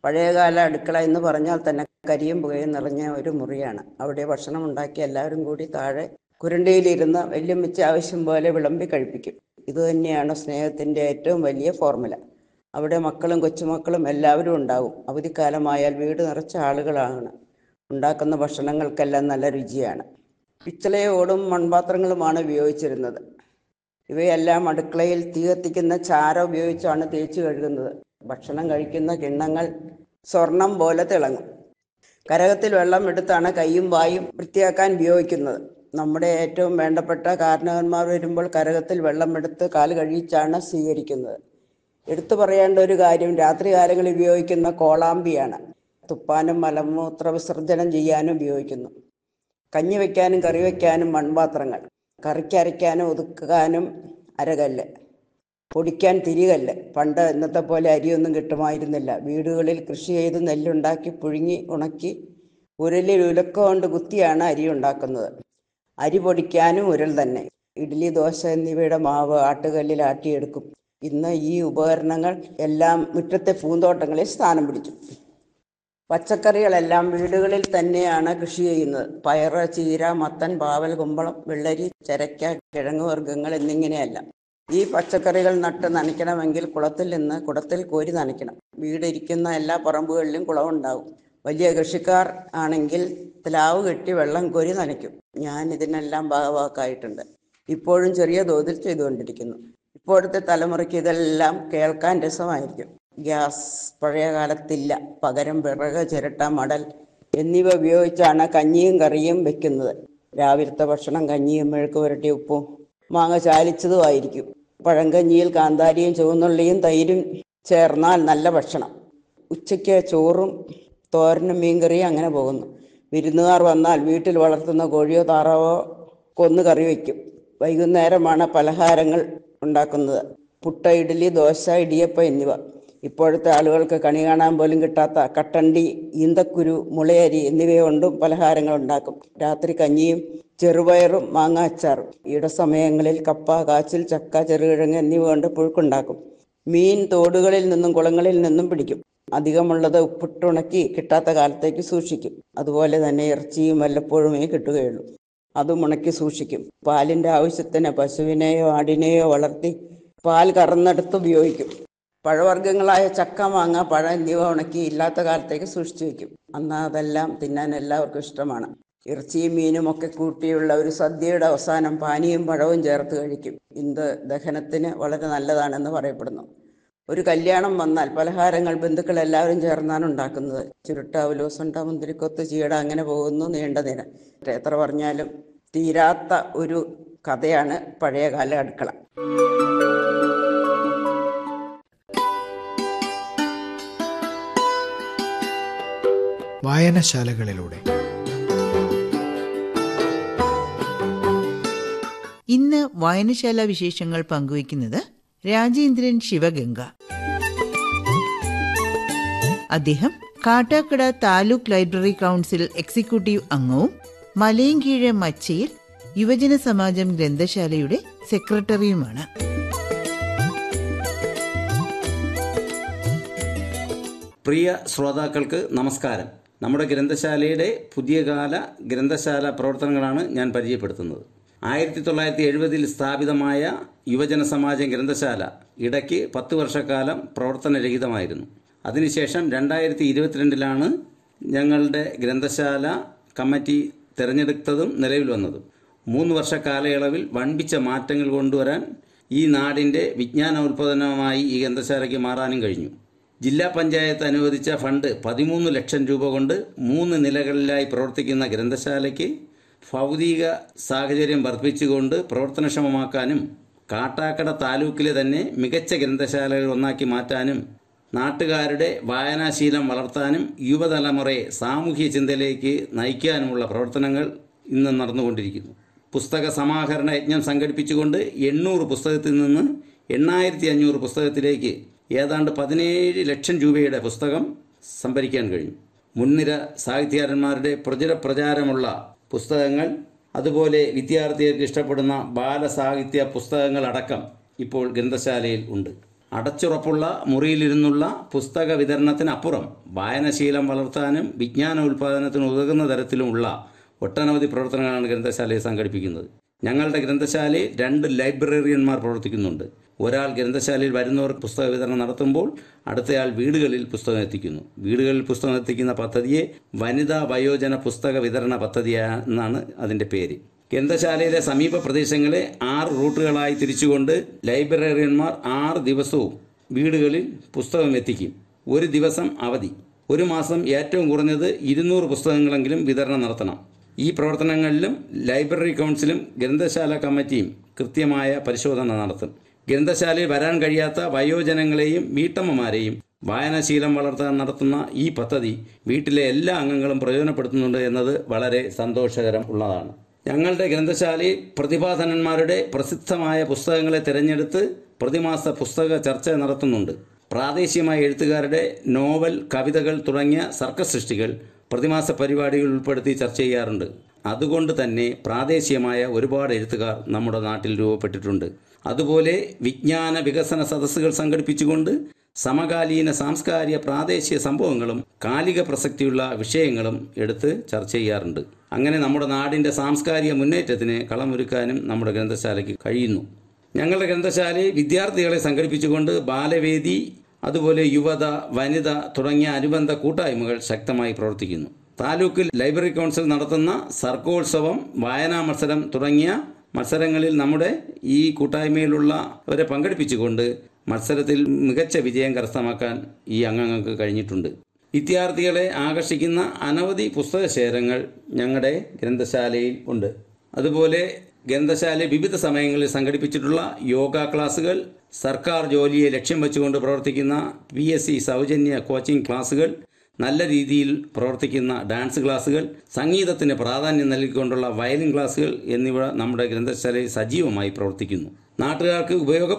പഴയകാല അടുക്കള എന്ന് പറഞ്ഞാൽ തന്നെ കരിയും പുകയും നിറഞ്ഞ ഒരു മുറിയാണ് അവിടെ ഭക്ഷണം ഉണ്ടാക്കി എല്ലാവരും കൂടി താഴെ കുരണ്ടിയിലിരുന്ന് വല്യമ്മിച്ച ആവശ്യം പോലെ വിളമ്പി കഴിപ്പിക്കും ഇതുതന്നെയാണ് സ്നേഹത്തിൻ്റെ ഏറ്റവും വലിയ ഫോർമുല അവിടെ മക്കളും കൊച്ചുമക്കളും എല്ലാവരും ഉണ്ടാകും അവധിക്കാലമായാൽ വീട് നിറച്ച ആളുകളാണ് ഉണ്ടാക്കുന്ന ഭക്ഷണങ്ങൾക്കെല്ലാം നല്ല രുചിയാണ് പിച്ചളയോടും മൺപാത്രങ്ങളുമാണ് ഉപയോഗിച്ചിരുന്നത് ഇവയെല്ലാം അടുക്കളയിൽ തീ കത്തിക്കുന്ന ചാര ഉപയോഗിച്ചാണ് തേച്ച് കഴുകുന്നത് ഭക്ഷണം കഴിക്കുന്ന കിണ്ണങ്ങൾ സ്വർണം പോലെ തിളങ്ങും കരകത്തിൽ വെള്ളം എടുത്താണ് കൈയും വായും വൃത്തിയാക്കാൻ ഉപയോഗിക്കുന്നത് നമ്മുടെ ഏറ്റവും വേണ്ടപ്പെട്ട കാരണവന്മാർ വരുമ്പോൾ കരകത്തിൽ വെള്ളം എടുത്ത് കാല് കഴിച്ചാണ് സ്വീകരിക്കുന്നത് എടുത്തു പറയേണ്ട ഒരു കാര്യം രാത്രികാലങ്ങളിൽ ഉപയോഗിക്കുന്ന കോളാമ്പിയാണ് തുപ്പാനും മലമൂത്ര വിസർജനം ചെയ്യാനും ഉപയോഗിക്കുന്നു കഞ്ഞി വയ്ക്കാനും കറി വയ്ക്കാനും മൺപാത്രങ്ങൾ കറിക്കരയ്ക്കാനും ഒതുക്കാനും അരകല്ല് പൊടിക്കാൻ തിരികല്ല് പണ്ട് ഇന്നത്തെ പോലെ അരിയൊന്നും കിട്ടുമായിരുന്നില്ല വീടുകളിൽ കൃഷി ചെയ്ത് നെല്ലുണ്ടാക്കി പുഴുങ്ങി ഉണക്കി ഉരലിൽ ഉലക്ക കൊണ്ട് കുത്തിയാണ് അരി ഉണ്ടാക്കുന്നത് അരി പൊടിക്കാനും ഉരൽ തന്നെ ഇഡ്ഡലി ദോശ എന്നിവയുടെ മാവ് ആട്ടുകല്ലിൽ ആട്ടിയെടുക്കും ഇന്ന് ഈ ഉപകരണങ്ങൾ എല്ലാം മുറ്റത്തെ പൂന്തോട്ടങ്ങളിൽ സ്ഥാനം പിടിച്ചു പച്ചക്കറികളെല്ലാം വീടുകളിൽ തന്നെയാണ് കൃഷി ചെയ്യുന്നത് പയറ് ചീര മത്തൻ പാവൽ കുമ്പളം വെള്ളരി ചരക്ക കിഴങ്ങ് വർഗ്ഗങ്ങൾ എന്നിങ്ങനെയല്ല ഈ പച്ചക്കറികൾ നട്ട് നനയ്ക്കണമെങ്കിൽ കുളത്തിൽ നിന്ന് കുടത്തിൽ കോരി നനയ്ക്കണം വീടിരിക്കുന്ന എല്ലാ പറമ്പുകളിലും കുളമുണ്ടാവും വലിയ കൃഷിക്കാർ ആണെങ്കിൽ പ്ലാവ് കെട്ടി വെള്ളം കോരി നനയ്ക്കും ഞാൻ ഇതിനെല്ലാം ഭാഗവാക്കായിട്ടുണ്ട് ഇപ്പോഴും ചെറിയ തോതിൽ ചെയ്തുകൊണ്ടിരിക്കുന്നു ഇപ്പോഴത്തെ തലമുറയ്ക്ക് ഇതെല്ലാം കേൾക്കാൻ രസമായിരിക്കും ഗ്യാസ് പഴയ കാലത്തില്ല പകരം വിറക് ചിരട്ട മടൽ എന്നിവ ഉപയോഗിച്ചാണ് കഞ്ഞിയും കറിയും വെക്കുന്നത് രാവിലത്തെ ഭക്ഷണം കഞ്ഞിയും മെഴുക്ക് പുരട്ടി ഉപ്പും മാങ്ങ ചാലിച്ചതുമായിരിക്കും പഴങ്കഞ്ഞിയിൽ കാന്താരിയും ചുവന്നുള്ളിയും തൈരും ചേർന്നാൽ നല്ല ഭക്ഷണം ഉച്ചയ്ക്ക് ചോറും തോരനും മീൻകറിയും അങ്ങനെ പോകുന്നു വിരുന്നുകാർ വന്നാൽ വീട്ടിൽ വളർത്തുന്ന കോഴിയോ താറാവോ കൊന്നു കറി വയ്ക്കും വൈകുന്നേരമാണ് പലഹാരങ്ങൾ ഉണ്ടാക്കുന്നത് പുട്ട ഇഡ്ഡലി ദോശ ഇടിയപ്പം എന്നിവ ഇപ്പോഴത്തെ ആളുകൾക്ക് കണി കാണാൻ പോലും കിട്ടാത്ത കട്ടണ്ടി ഈന്തക്കുരു മുളയരി എന്നിവ കൊണ്ടും പലഹാരങ്ങൾ ഉണ്ടാക്കും രാത്രി കഞ്ഞിയും ചെറുപയറും മാങ്ങ അച്ചാറും ഈട സമയങ്ങളിൽ കപ്പ കാച്ചിൽ ചക്ക ചെറുകിഴങ്ങ് എന്നിവ കൊണ്ട് പുഴുക്കുണ്ടാക്കും മീൻ തോടുകളിൽ നിന്നും കുളങ്ങളിൽ നിന്നും പിടിക്കും അധികമുള്ളത് ഉപ്പിട്ടുണക്കി കിട്ടാത്ത കാലത്തേക്ക് സൂക്ഷിക്കും അതുപോലെ തന്നെ ഇറച്ചിയും വല്ലപ്പോഴുമേ കിട്ടുകയുള്ളൂ അതും ഉണക്കി സൂക്ഷിക്കും പാലിൻ്റെ ആവശ്യത്തിന് പശുവിനെയോ ആടിനെയോ വളർത്തി പാൽ കറന്നെടുത്ത് ഉപയോഗിക്കും പഴവർഗ്ഗങ്ങളായ ചക്ക മാങ്ങ പഴം എന്നിവ ഉണക്കി ഇല്ലാത്ത കാലത്തേക്ക് സൂക്ഷിച്ചു വെക്കും അന്ന് അതെല്ലാം തിന്നാൻ എല്ലാവർക്കും ഇഷ്ടമാണ് ഇറച്ചിയും മീനും ഒക്കെ കൂട്ടിയുള്ള ഒരു സദ്യയുടെ അവസാനം പാനിയും പഴവും ചേർത്ത് കഴിക്കും ഇത് ദഹനത്തിന് വളരെ നല്ലതാണെന്ന് പറയപ്പെടുന്നു ഒരു കല്യാണം വന്നാൽ പലഹാരങ്ങൾ ബന്ധുക്കൾ എല്ലാവരും ചേർന്നാണ് ഉണ്ടാക്കുന്നത് ചുരുട്ട ഉലോസുണ്ട മുന്തിരിക്കൊത്ത് ചീട അങ്ങനെ പോകുന്നു നീണ്ട നിര എത്ര പറഞ്ഞാലും തീരാത്ത ഒരു കഥയാണ് പഴയകാല അടുക്കള വായനശാലകളിലൂടെ ഇന്ന് വായനശാല വിശേഷങ്ങൾ പങ്കുവയ്ക്കുന്നത് രാജേന്ദ്രൻ ശിവഗംഗ അദ്ദേഹം Kattakada taluk library council executive അംഗവും മലയൻകീഴ് മച്ചയിൽ യുവജന സമാജം ഗ്രന്ഥശാലയുടെ സെക്രട്ടറിയുമാണ് പ്രിയ ശ്രോതാക്കൾക്ക് നമസ്കാരം നമ്മുടെ ഗ്രന്ഥശാലയുടെ പുതിയ കാല ഗ്രന്ഥശാല പ്രവർത്തനങ്ങളാണ് ഞാൻ പരിചയപ്പെടുത്തുന്നത് ആയിരത്തി തൊള്ളായിരത്തി എഴുപതിൽ സ്ഥാപിതമായ യുവജന സമാജം ഗ്രന്ഥശാല ഇടയ്ക്ക് പത്ത് വർഷക്കാലം പ്രവർത്തനരഹിതമായിരുന്നു അതിനുശേഷം രണ്ടായിരത്തി ഇരുപത്തിരണ്ടിലാണ് ഞങ്ങളുടെ ഗ്രന്ഥശാല കമ്മിറ്റി തിരഞ്ഞെടുത്തതും നിലവിൽ വന്നതും മൂന്ന് വർഷ കാലയളവിൽ വൻപിച്ച മാറ്റങ്ങൾ കൊണ്ടുവരാൻ ഈ നാടിൻ്റെ വിജ്ഞാനോൽപാദനമായി ഈ ഗ്രന്ഥശാലയ്ക്ക് മാറാനും കഴിഞ്ഞു ജില്ലാ പഞ്ചായത്ത് അനുവദിച്ച ഫണ്ട് പതിമൂന്ന് ലക്ഷം രൂപ കൊണ്ട് മൂന്ന് നിലകളിലായി പ്രവർത്തിക്കുന്ന ഗ്രന്ഥശാലയ്ക്ക് ഭൗതിക സാഹചര്യം വർദ്ധിപ്പിച്ചുകൊണ്ട് പ്രവർത്തനക്ഷമമാക്കാനും കാട്ടാക്കട താലൂക്കിലെ തന്നെ മികച്ച ഗ്രന്ഥശാലകൾ ഒന്നാക്കി മാറ്റാനും നാട്ടുകാരുടെ വായനാശീലം വളർത്താനും യുവതലമുറയെ സാമൂഹ്യ ചിന്തയിലേക്ക് നയിക്കാനുമുള്ള പ്രവർത്തനങ്ങൾ ഇന്ന് നടന്നുകൊണ്ടിരിക്കുന്നു പുസ്തക സമാഹരണ യജ്ഞം സംഘടിപ്പിച്ചുകൊണ്ട് എണ്ണൂറ് പുസ്തകത്തിൽ നിന്ന് എണ്ണായിരത്തി അഞ്ഞൂറ് പുസ്തകത്തിലേക്ക് ഏതാണ്ട് പതിനേഴ് ലക്ഷം രൂപയുടെ പുസ്തകം സംഭരിക്കാൻ കഴിഞ്ഞു മുൻനിര സാഹിത്യകാരന്മാരുടെ പ്രചുര പ്രചാരമുള്ള പുസ്തകങ്ങൾ അതുപോലെ വിദ്യാർത്ഥികൾക്ക് ഇഷ്ടപ്പെടുന്ന ബാലസാഹിത്യ പുസ്തകങ്ങളടക്കം ഇപ്പോൾ ഗ്രന്ഥശാലയിൽ ഉണ്ട് അടച്ചുറപ്പുള്ള മുറിയിലിരുന്നുള്ള പുസ്തക വിതരണത്തിനപ്പുറം വായനശീലം വളർത്താനും വിജ്ഞാന ഉൽപാദനത്തിന് ഉതകുന്ന തരത്തിലുമുള്ള ഒട്ടനവധി പ്രവർത്തനങ്ങളാണ് ഗ്രന്ഥശാലയിൽ സംഘടിപ്പിക്കുന്നത് ഞങ്ങളുടെ ഗ്രന്ഥശാലയിൽ രണ്ട് ലൈബ്രറിയന്മാർ പ്രവർത്തിക്കുന്നുണ്ട് ഒരാൾ ഗ്രന്ഥശാലയിൽ വരുന്നവർക്ക് പുസ്തക വിതരണം നടത്തുമ്പോൾ അടുത്തയാൾ വീടുകളിൽ പുസ്തകം എത്തിക്കുന്നു വീടുകളിൽ പുസ്തകം എത്തിക്കുന്ന പദ്ധതിയെ വനിതാ വയോജന പുസ്തക വിതരണ പദ്ധതി എന്നാണ് അതിൻ്റെ പേര് ഗ്രന്ഥശാലയിലെ സമീപ പ്രദേശങ്ങളെ ആറ് റൂട്ടുകളായി തിരിച്ചുകൊണ്ട് ലൈബ്രറിയന്മാർ ആറ് ദിവസവും വീടുകളിൽ പുസ്തകം എത്തിക്കും ഒരു ദിവസം അവധി ഒരു മാസം ഏറ്റവും കുറഞ്ഞത് ഇരുന്നൂറ് പുസ്തകങ്ങളെങ്കിലും വിതരണം നടത്തണം ഈ പ്രവർത്തനങ്ങളിലും ലൈബ്രറി കൗൺസിലും ഗ്രന്ഥശാല കമ്മിറ്റിയും കൃത്യമായ പരിശോധന നടത്തും ഗ്രന്ഥശാലയിൽ വരാൻ കഴിയാത്ത വയോജനങ്ങളെയും വീട്ടമ്മമാരെയും വായനാശീലം വളർത്താൻ നടത്തുന്ന ഈ പദ്ധതി വീട്ടിലെ എല്ലാ അംഗങ്ങളും പ്രയോജനപ്പെടുത്തുന്നുണ്ട് എന്നത് വളരെ സന്തോഷകരം ഉള്ളതാണ് ഞങ്ങളുടെ ഗ്രന്ഥശാലയിൽ പ്രതിഭാധനന്മാരുടെ പ്രസിദ്ധമായ പുസ്തകങ്ങളെ തിരഞ്ഞെടുത്ത് പ്രതിമാസ പുസ്തക ചർച്ച നടത്തുന്നുണ്ട് പ്രാദേശികമായ എഴുത്തുകാരുടെ നോവൽ കവിതകൾ തുടങ്ങിയ സർക്കസ് സൃഷ്ടികൾ പ്രതിമാസ പരിപാടികൾ ഉൾപ്പെടുത്തി ചർച്ച ചെയ്യാറുണ്ട് അതുകൊണ്ട് തന്നെ പ്രാദേശികമായ ഒരുപാട് എഴുത്തുകാർ നമ്മുടെ നാട്ടിൽ രൂപപ്പെട്ടിട്ടുണ്ട് അതുപോലെ വിജ്ഞാന വികസന സദസ്സുകൾ സംഘടിപ്പിച്ചുകൊണ്ട് സമകാലീന സാംസ്കാരിക പ്രാദേശിക സംഭവങ്ങളും കാലിക പ്രസക്തിയുള്ള വിഷയങ്ങളും എടുത്ത് ചർച്ച ചെയ്യാറുണ്ട് അങ്ങനെ നമ്മുടെ നാടിൻ്റെ സാംസ്കാരിക മുന്നേറ്റത്തിന് കളമൊരുക്കാനും നമ്മുടെ ഗ്രന്ഥശാലയ്ക്ക് കഴിയുന്നു ഞങ്ങളുടെ ഗ്രന്ഥശാലയിൽ വിദ്യാർത്ഥികളെ സംഘടിപ്പിച്ചുകൊണ്ട് ബാലവേദി അതുപോലെ യുവത വനിത തുടങ്ങിയ അനുബന്ധ കൂട്ടായ്മകൾ ശക്തമായി പ്രവർത്തിക്കുന്നു താലൂക്കിൽ ലൈബ്രറി കൗൺസിൽ നടത്തുന്ന സർഗോത്സവം വായനാ മത്സരം തുടങ്ങിയ മത്സരങ്ങളിൽ നമ്മുടെ ഈ കൂട്ടായ്മയിലുള്ളവരെ പങ്കെടുപ്പിച്ചുകൊണ്ട് മത്സരത്തിൽ മികച്ച വിജയം കരസ്ഥമാക്കാൻ ഈ അംഗങ്ങൾക്ക് കഴിഞ്ഞിട്ടുണ്ട് വിദ്യാർത്ഥികളെ ആകർഷിക്കുന്ന അനവധി പുസ്തകശേഖരങ്ങൾ ഞങ്ങളുടെ ഗ്രന്ഥശാലയിൽ ഉണ്ട് അതുപോലെ ഗ്രന്ഥശാല വിവിധ സമയങ്ങളിൽ സംഘടിപ്പിച്ചിട്ടുള്ള യോഗ ക്ലാസുകൾ സർക്കാർ ജോലിയെ ലക്ഷ്യം വെച്ചുകൊണ്ട് പ്രവർത്തിക്കുന്ന പി എസ് സി സൗജന്യ കോച്ചിംഗ് ക്ലാസുകൾ നല്ല രീതിയിൽ പ്രവർത്തിക്കുന്ന ഡാൻസ് ക്ലാസുകൾ സംഗീതത്തിന് പ്രാധാന്യം നൽകിക്കൊണ്ടുള്ള വയലിൻ ക്ലാസുകൾ എന്നിവ നമ്മുടെ ഗ്രന്ഥശാലയിൽ സജീവമായി പ്രവർത്തിക്കുന്നു നാട്ടുകാർക്ക് ഉപയോഗ